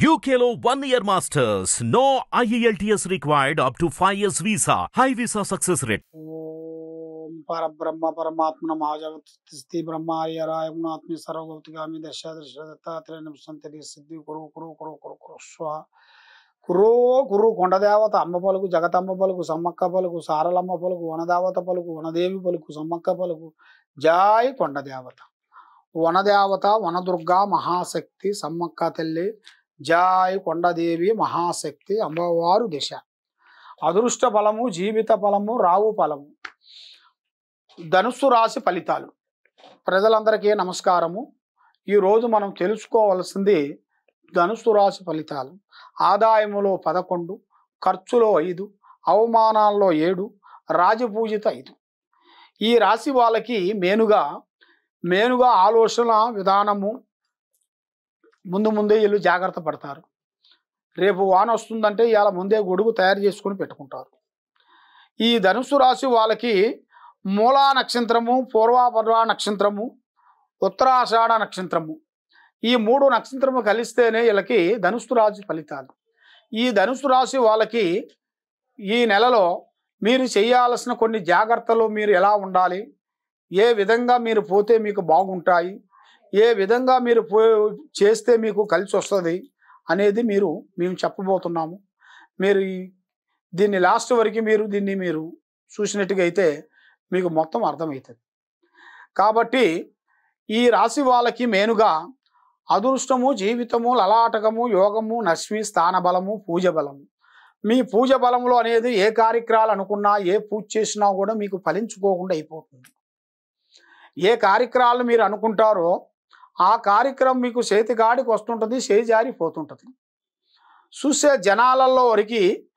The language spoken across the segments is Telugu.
UKLO one year masters. No IELTS required up to 5 years visa. High visa success rate. ఓం పరబ్రహ్మ పరమాత్మన మహాజగత్తి బ్రహ్మార్యరాయ గుణాత్మి సర్వగౌతిగామి దశ దశ దత్తాత్రేయ సంతరి సిద్ధి కురు కురు కురు కురు కురు స్వ కురు కురు కొండదేవత అమ్మ పలుకు జగతమ్మ పలుకు సమ్మక్క పలుకు సారలమ్మ పలుకు వనదేవత పలుకు వనదేవి పలుకు సమ్మక్క పలుకు జాయ్ కొండదేవత వనదేవత వనదుర్గా మహాశక్తి సమ్మక్క తల్లి జాయ్ కొండదేవి మహాశక్తి అమ్మవారు దిశ అదృష్ట ఫలము జీవిత ఫలము రావు ఫలము ధనుస్సు రాశి ఫలితాలు ప్రజలందరికీ నమస్కారము ఈరోజు మనం తెలుసుకోవాల్సింది ధనుస్సు రాశి ఫలితాలు ఆదాయములో పదకొండు ఖర్చులో ఐదు అవమానాల్లో ఏడు రాజపూజిత ఐదు ఈ రాశి వాళ్ళకి మేనుగా మేనుగా ఆలోచన విధానము ముందు ముందే వీళ్ళు జాగ్రత్త పడతారు రేపు వాన వస్తుందంటే ఇవాళ ముందే గొడుగు తయారు చేసుకుని పెట్టుకుంటారు ఈ ధనుసు రాశి వాళ్ళకి మూలా నక్షత్రము పూర్వాపర్వ నక్షత్రము ఉత్తరాషాఢ నక్షత్రము ఈ మూడు నక్షత్రము కలిస్తేనే వీళ్ళకి ధనుసు రాశి ఫలితాలు ఈ ధనుసు రాశి వాళ్ళకి ఈ నెలలో మీరు చేయాల్సిన కొన్ని జాగ్రత్తలు మీరు ఎలా ఉండాలి ఏ విధంగా మీరు పోతే మీకు బాగుంటాయి ఏ విధంగా మీరు పో చేస్తే మీకు కలిసి వస్తుంది అనేది మీరు మేము చెప్పబోతున్నాము మీరు ఈ- దీన్ని లాస్ట్ వరకు మీరు దీన్ని మీరు చూసినట్టుగా అయితే మీకు మొత్తం అర్థమవుతుంది కాబట్టి ఈ రాశి వాళ్ళకి మేనుగా అదృష్టము జీవితము లలాటకము యోగము నశ్మి స్థాన బలము పూజ బలము మీ పూజ బలములో అనేది ఏ కార్యక్రమాలు అనుకున్నా ఏ పూజ చేసినా కూడా మీకు ఫలించుకోకుండా అయిపోతుంది ఏ కార్యక్రమాలు మీరు అనుకుంటారో ఆ కార్యక్రమం మీకు చేతిగాడికి వస్తుంటుంది చేజారిపోతుంటుంది చూసే జనాలలో వరకు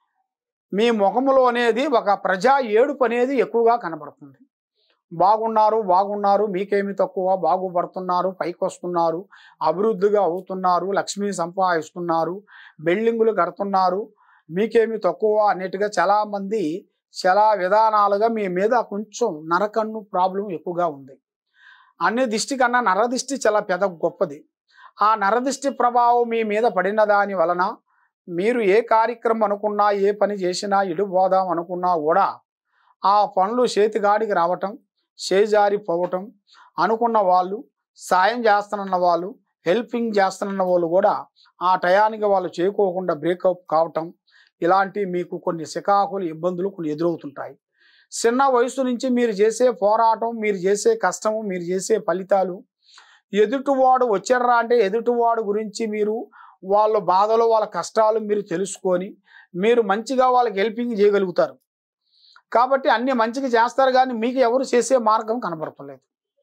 మీ ముఖములో అనేది ఒక ప్రజా ఏడుపు అనేది ఎక్కువగా కనబడుతుంది బాగున్నారు బాగున్నారు మీకేమి తక్కువ బాగుపడుతున్నారు పైకి వస్తున్నారు అభివృద్ధిగా అవుతున్నారు లక్ష్మీ సంపాదిస్తున్నారు బిల్డింగులు కడుతున్నారు మీకేమి తక్కువ అన్నట్టుగా చాలామంది చాలా విధానాలుగా మీ మీద కొంచెం నరకన్ను ప్రాబ్లం ఎక్కువగా ఉంది అన్ని దిష్టి కన్నా నరదిష్టి చాలా పెద్ద గొప్పది ఆ నరదిష్టి ప్రభావం మీ మీద పడిన దాని వలన మీరు ఏ కార్యక్రమం అనుకున్నా ఏ పని చేసినా ఇటు పోదాం అనుకున్నా కూడా ఆ పనులు చేతిగాడికి రావటం చేజారిపోవటం అనుకున్న వాళ్ళు సాయం చేస్తానన్న వాళ్ళు హెల్పింగ్ చేస్తానన్న వాళ్ళు కూడా ఆ టయానికి వాళ్ళు చేయకోకుండా బ్రేకప్ కావటం ఇలాంటి మీకు కొన్ని సికాకులు ఇబ్బందులు కొన్ని ఎదురవుతుంటాయి చిన్న వయసు నుంచి మీరు చేసే పోరాటం మీరు చేసే కష్టము మీరు చేసే ఫలితాలు ఎదుటివాడు వచ్చారా అంటే ఎదుటివాడు గురించి మీరు వాళ్ళ బాధలు వాళ్ళ కష్టాలు మీరు తెలుసుకొని మీరు మంచిగా వాళ్ళకి హెల్పింగ్ చేయగలుగుతారు కాబట్టి అన్ని మంచిగా చేస్తారు కానీ మీకు ఎవరు చేసే మార్గం కనబడతలేదు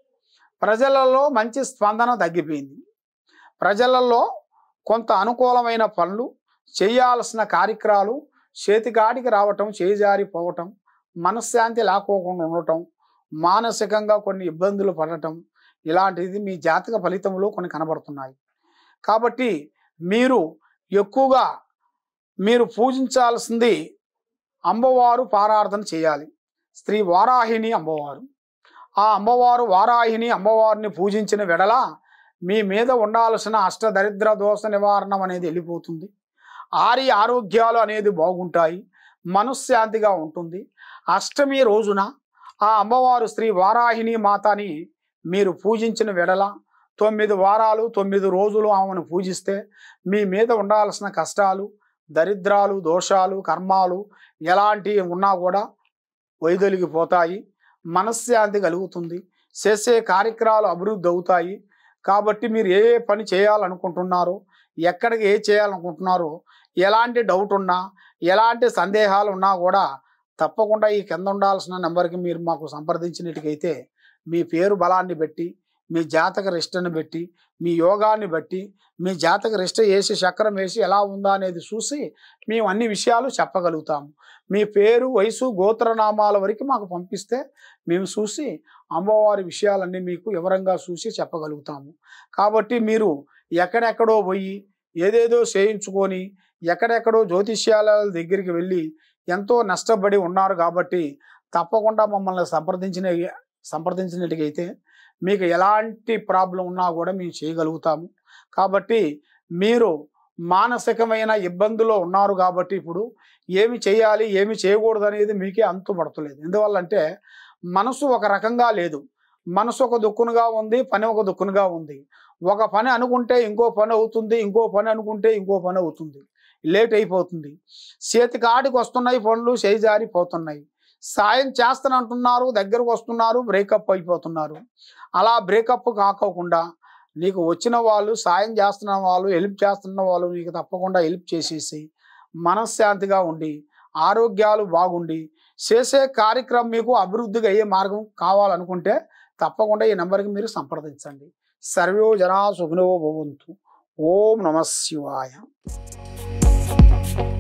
ప్రజలలో మంచి స్పందన తగ్గిపోయింది ప్రజలలో కొంత అనుకూలమైన పనులు చేయాల్సిన కార్యక్రమాలు చేతికాడికి రావటం చేజారిపోవటం మనశ్శాంతి లేకోకుండా ఉండటం మానసికంగా కొన్ని ఇబ్బందులు పడటం ఇలాంటిది మీ జాతక ఫలితంలో కొన్ని కనబడుతున్నాయి కాబట్టి మీరు ఎక్కువగా మీరు పూజించాల్సింది అమ్మవారు పారార్థన చేయాలి స్త్రీ వారాహిని అమ్మవారు ఆ అమ్మవారు వారాహిని అమ్మవారిని పూజించిన వెడల మీ మీద ఉండాల్సిన అష్టదరిద్ర దోష నివారణం అనేది వెళ్ళిపోతుంది ఆరి ఆరోగ్యాలు అనేది బాగుంటాయి మనశ్శాంతిగా ఉంటుంది అష్టమి రోజున ఆ అమ్మవారు శ్రీ వారాహిని మాతని మీరు పూజించిన వెడల తొమ్మిది వారాలు తొమ్మిది రోజులు ఆమెను పూజిస్తే మీ మీద ఉండాల్సిన కష్టాలు దరిద్రాలు దోషాలు కర్మాలు ఎలాంటివి ఉన్నా కూడా వైదొలిగిపోతాయి మనశ్శాంతి కలుగుతుంది చేసే కార్యక్రమాలు అభివృద్ధి అవుతాయి కాబట్టి మీరు ఏ ఏ పని చేయాలనుకుంటున్నారో ఎక్కడికి ఏ చేయాలనుకుంటున్నారో ఎలాంటి డౌట్ ఉన్నా ఎలాంటి సందేహాలు ఉన్నా కూడా తప్పకుండా ఈ కింద ఉండాల్సిన నెంబర్కి మీరు మాకు సంప్రదించినట్టుకైతే మీ పేరు బలాన్ని బట్టి మీ జాతక రిష్టని బట్టి మీ యోగాన్ని బట్టి మీ జాతక రిష్ట వేసి చక్రం వేసి ఎలా ఉందా అనేది చూసి మేము అన్ని విషయాలు చెప్పగలుగుతాము మీ పేరు వయసు గోత్రనామాల వరకు మాకు పంపిస్తే మేము చూసి అమ్మవారి విషయాలన్నీ మీకు వివరంగా చూసి చెప్పగలుగుతాము కాబట్టి మీరు ఎక్కడెక్కడో పోయి ఏదేదో చేయించుకొని ఎక్కడెక్కడో జ్యోతిష్యాల దగ్గరికి వెళ్ళి ఎంతో నష్టపడి ఉన్నారు కాబట్టి తప్పకుండా మమ్మల్ని సంప్రదించిన సంప్రదించినట్టుగైతే మీకు ఎలాంటి ప్రాబ్లం ఉన్నా కూడా మేము చేయగలుగుతాము కాబట్టి మీరు మానసికమైన ఇబ్బందులో ఉన్నారు కాబట్టి ఇప్పుడు ఏమి చేయాలి ఏమి చేయకూడదు అనేది మీకే అంతు పడతలేదు ఎందువల్లంటే మనసు ఒక రకంగా లేదు మనసు ఒక దుక్కునుగా ఉంది పని ఒక దుక్కునుగా ఉంది ఒక పని అనుకుంటే ఇంకో పని అవుతుంది ఇంకో పని అనుకుంటే ఇంకో పని అవుతుంది లేట్ అయిపోతుంది చేతికి ఆడికి వస్తున్నాయి పనులు చేయి జారిపోతున్నాయి సాయం చేస్తానంటున్నారు దగ్గరకు వస్తున్నారు బ్రేకప్ అయిపోతున్నారు అలా బ్రేకప్ కాకోకుండా నీకు వచ్చిన వాళ్ళు సాయం చేస్తున్న వాళ్ళు హెల్ప్ చేస్తున్న వాళ్ళు నీకు తప్పకుండా హెల్ప్ చేసేసి మనశ్శాంతిగా ఉండి ఆరోగ్యాలు బాగుండి చేసే కార్యక్రమం మీకు అభివృద్ధిగా అయ్యే మార్గం కావాలనుకుంటే తప్పకుండా ఈ నెంబర్కి మీరు సంప్రదించండి సర్వో జనా సుఖినో భవంతు ఓం నమ శివాయ